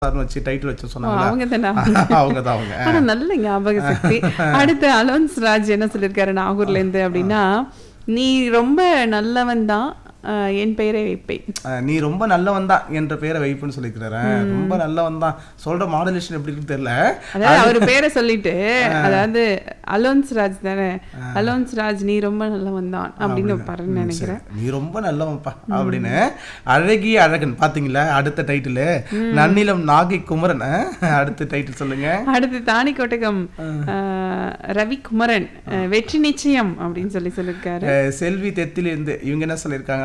சார்னு வச்சு டைட்டில் வச்சு ஓ, சொன்னாங்க அவங்க தானே அவங்க தான் அவங்க ஆனா நல்ல ஞாபக சக்தி அடுத்து அலோன்ஸ் ராஜ் என்ன சொல்லியிருக்காரு நாகூர்ல இருந்து அப்படின்னா நீ ரொம்ப நல்லவன் தான் ஆஹ், என் பெயரை வைப்பேன் அஹ், நீ ரொம்ப நல்லவன் தான் என்ற பேரை வைப்புன்னு சொல்லிக்கிறாரு ரொம்ப நல்லவன் தான் சொல்ற மாடுலேஷன் எப்படி இருக்குன்னு தெரியல அதாவது அவர் பேரை சொல்லிட்டு அதாவது அலோன்ஸ் ராஜ் தானே அலோன்ஸ் ராஜ் நீ ரொம்ப நல்லவன் தான் அப்படின்னு பாருன்னு நினைக்கிறேன் நீ ரொம்ப நல்லவன்ப்பா அப்படின்னு அழகிய அழகன் பாத்தீங்களா அடுத்த டைட்டில் நன்னிலம் நாகை குமரன் அஹ், அடுத்த டைட்டில் சொல்லுங்க அடுத்து தானி கோட்டகம் ஆஹ், ரவி குமரன் ஆஹ், வெற்றி நிச்சயம் அப்படின்னு சொல்லி சொல்லியிருக்காரு அஹ், செல்வி தெத்திலிருந்து இவங்க என்ன சொல்லியிருக்காங்கன்னா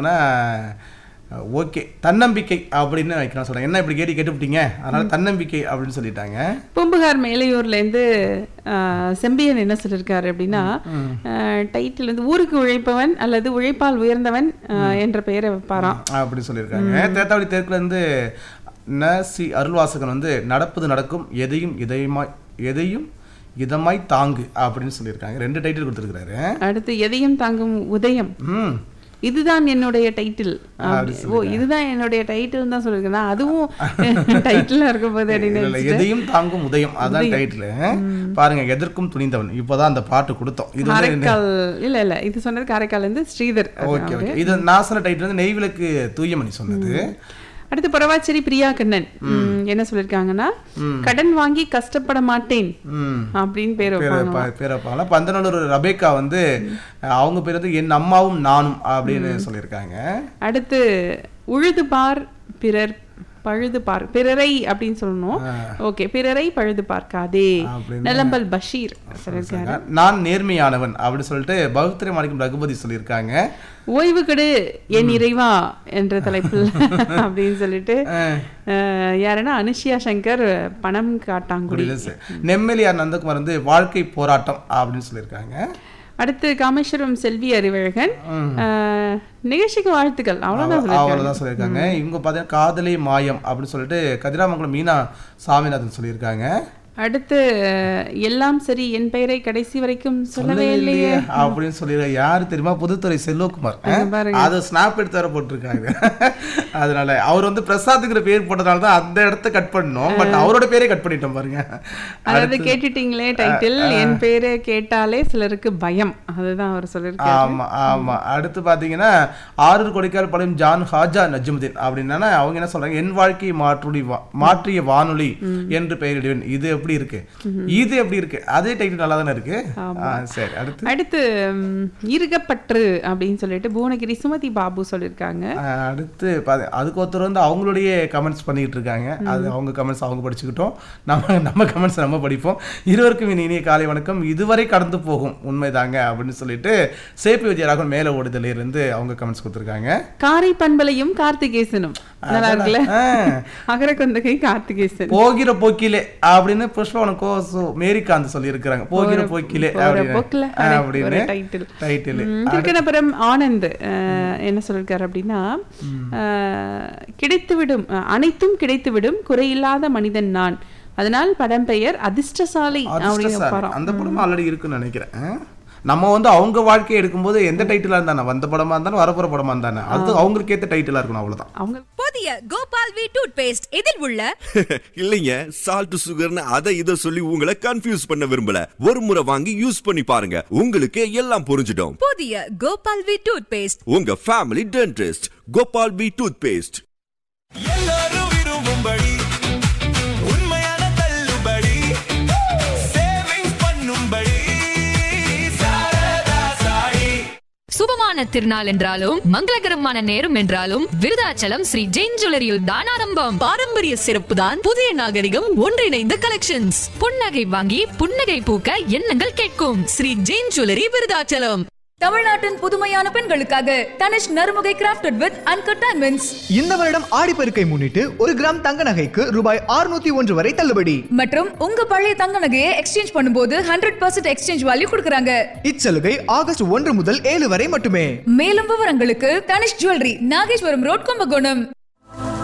ஓகே தன்னம்பிக்கை அப்படின்னு வைக்கலாம் சொல்றாங்க என்ன இப்படி கேட்டு கேட்டுவிட்டீங்க அதனால தன்னம்பிக்கை அப்படின்னு சொல்லிட்டாங்க பூம்புகார் மேலையூர்ல இருந்து ஆஹ், செம்பியன் என்ன சொல்லியிருக்காரு அப்படின்னா டைட்டில் வந்து ஊருக்கு உழைப்பவன் அல்லது உழைப்பால் உயர்ந்தவன் ஆஹ், என்ற பெயரை வைப்பாராம் அப்படி சொல்லியிருக்காங்க தேத்தாவளி தெற்குல இருந்து ந சி அருள்வாசகன் வந்து நடப்பது நடக்கும் எதையும் இதயமாய் எதையும் இதமாய் தாங்கு அப்படின்னு சொல்லியிருக்காங்க ரெண்டு டைட்டில் கொடுத்துருக்காரு அடுத்து எதையும் தாங்கும் உதயம் ம் இதுதான் என்னுடைய டைட்டில் ஓ இதுதான் என்னுடைய டைட்டில் தான் சொல்லியிருக்கேன் நான் அதுவும் டைட்டில் இருக்கும் போது அப்படின்னு இல்ல, இல்ல, எதையும் தாங்கும் உதயம் அதான் டைட்டில் பாருங்க எதற்கும் துணிந்தவன் இப்போதான் அந்த பாட்டு கொடுத்தோம் இது வந்து காரைக்கால் இல்ல இல்ல இது சொன்னது காரைக்கால் இருந்து ஸ்ரீதர் ஓகே ஓகே இது நான் சொன்ன டைட்டில் வந்து நெய்விளக்கு தூயமணி சொன்னது அடுத்து புறவாச்சேரி பிரியா கண்ணன் ம், என்ன சொல்லிருக்காங்கன்னா கடன் வாங்கி கஷ்டப்பட மாட்டேன் ம் அப்படின்னு பேர் பேர வைப்பாங்க பேரப்பால பந்தநல்லூர் ரபேக்கா வந்து அவங்க பேர் வந்து என் அம்மாவும் நானும் அப்படின்னு சொல்லியிருக்காங்க அடுத்து உழுது பார் பிறர் பழுது பார் பிறரை அப்படின்னு சொல்லணும் ஓகே பிறரை பழுது பார்க்காதே அப்படின்னு நிலம்பல் பஷீர் சொல்லியிருக்காரு நான் நேர்மையானவன் அப்படின்னு சொல்லிட்டு பௌத்திர மாணிக்கம் ரகுபதி சொல்லியிருக்காங்க ஓய்வு கெடு என் இறைவா என்ற தலைப்பில் அப்படின்னு சொல்லிட்டு அஹ், யாருன்னா அனுஷியா சங்கர் பணம் காட்டாங்குடி புரியல சார் நெம்மலியார் நந்தகுமார் வந்து வாழ்க்கை போராட்டம் அப்படின்னு சொல்லியிருக்காங்க அடுத்து காமேஸ்வரம் செல்வி அறிவழகன் அஹ், நிகழ்ச்சிக்கு வாழ்த்துக்கள் அவ்வளவுதான் சொல்லியிருக்காங்க அவ்வளோதான் சொல்லியிருக்காங்க இவங்க பார்த்தீங்கன்னா காதலை மாயம் அப்படின்னு சொல்லிட்டு கதிராமங்கலம் மீனா சாமிநாதன் சொல்லியிருக்காங்க அடுத்து அஹ், எல்லாம் சரி என் பெயரை கடைசி வரைக்கும் சொல்லவே இல்லையே அப்படின்னு சொல்லி யாரு தெரியுமா புதுத்துறை செல்வகுமார் அங்க பாருங்க. அதை ஸ்னாப் எடுத்து வர போட்டிருக்காங்க அதனால அவர் வந்து பிரசாத்துங்கிற பேர் போட்டதால தான் அந்த இடத்த கட் பண்ணோம் பட் அவரோட பேரே கட் பண்ணிட்டோம் பாருங்க அதாவது கேட்டுட்டீங்களே டைட்டில் என் பேரை கேட்டாலே சிலருக்கு பயம் அதுதான் அவர் சொல்லியிருக்காரு ஆமா ஆமா அடுத்து பாத்தீங்கன்னா ஆரூர் கொடைக்கால் பாளையம் ஜான் ஹாஜா நஜ்முதீன் அப்படின்னா அவங்க என்ன சொல்றாங்க என் வாழ்க்கையை மாற்றுடி வா- மாற்றிய வானொலி என்று பெயரிடுவேன் இது எப்படி இருக்கு இது எப்படி இருக்கு அதே டைட்டில் நல்லா தானே இருக்கு ஆ, சரி அடுத்து அடுத்து ம், இருகப்பற்று அப்படின்னு சொல்லிட்டு புவனகிரி சுமதி பாபு சொல்லியிருக்காங்க ஆஹ் அடுத்து பாரு, அதுக்கு ஒருத்தர் வந்து அவங்களுடைய கமெண்ட்ஸ் பண்ணிட்டு இருக்காங்க அது அவங்க கமெண்ட்ஸ் அவங்க படிச்சுக்கிட்டோம் நம்ம நம்ம கமெண்ட்ஸ் நம்ம படிப்போம் இருவருக்கும் இனி இனிய காலை வணக்கம் இதுவரை கடந்து போகும் உண்மைதாங்க அப்படின்னு சொல்லிட்டு சேபி விஜயராகவன் மேல ஓடுதல இருந்து அவங்க கமெண்ட்ஸ் கொடுத்துருக்காங்க காரை பண்பலையும் கார்த்திகேசனும் நல்லா இருக்குல்ல ஆஹ், அகரக்கொந்தகை கார்த்திகேசன் போகிற போக்கிலே அப்படின்னு புஷ்பவன கோசு மேரிகாந்த் சொல்லி இருக்கிறாங்க போகிற போக்கிலே போற அப்படின்னு போக்குல ஆஹ், ஒரு அப்படின்னு டைட்டில் டைட்டில் திருக்கணபுரம் ஆனந்த் அஹ், என்ன சொல்லிருக்காரு அப்படின்னா அஹ், கிடைத்துவிடும் அஹ், அனைத்தும் கிடைத்துவிடும் குறையில்லாத மனிதன் நான் அதனால் படம் பெயர் அதிர்ஷ்டசாலி அப்படின்னு அதிர்ஷ்டசாலி. வைப்பாராம். அந்த படம் ஆல்ரெடி இருக்குன்னு நினைக்கிறேன் ஆ? நம்ம வந்து அவங்க வாழ்க்கையை எடுக்கும்போது எந்த டைட்டிலா இருந்தானே வந்த படமா இருந்தாலும் வரப்போற படமா இருந்தானே அது அவங்களுக்கு ஏத்த டைட்டிலா இருக்கணும் அவ்வளவுதான் அவங்க புதிய கோபால் வி டூத் பேஸ்ட் இதில் உள்ள இல்லைங்க சால்ட் சுகர்னு அதை இதை சொல்லி உங்களை கன்ஃபியூஸ் பண்ண விரும்பல ஒரு முறை வாங்கி யூஸ் பண்ணி பாருங்க உங்களுக்கு எல்லாம் புரிஞ்சிடும் புதிய கோபால் வி டூத் பேஸ்ட் உங்க family dentist Gopal B toothpaste எல்லாரும் விரும்பும்படி உண்மையான தள்ளுபடி சேவிங்ஸ் பண்ணும்படி சாரதா சாயி சுபமான திருநாள் என்றாலும் மங்களகரமான நேரம் என்றாலும் விருதாச்சலம் ஸ்ரீ ஜெயின் ஜுவல்லரியில் தான் ஆரம்பம் பாரம்பரிய சிறப்பு தான் புதிய நாகரிகம் ஒன்றிணைந்த கலெக்ஷன்ஸ் புன்னகை வாங்கி புன்னகை பூக்க எண்ணங்கள் கேட்கும் ஸ்ரீ ஜெயின் ஜுவல்லரி விருதாச்சலம் தமிழ்நாட்டின் புதுமையான பெண்களுக்காக Tanishq Narumugai crafted with uncut diamonds இந்த வருடம் ஆடிப்பெருக்கை முன்னிட்டு ஒரு கிராம் தங்க நகைக்கு ரூபாய் 601 ஒன்று வரை தள்ளுபடி மற்றும் உங்க பழைய தங்க நகையை எக்ஸ்சேஞ்ச் பண்ணும்போது ஹண்ட்ரட் பர்சன்ட் எக்ஸ்சேஞ்ச் வேல்யூ கொடுக்குறாங்க இச்சலுகை ஆகஸ்ட் ஒன்று முதல் ஏழு வரை மட்டுமே மேலும் விவரங்களுக்கு தனிஷ் ஜுவல்லரி நாகேஸ்வரம் ரோட் கும்பகோணம்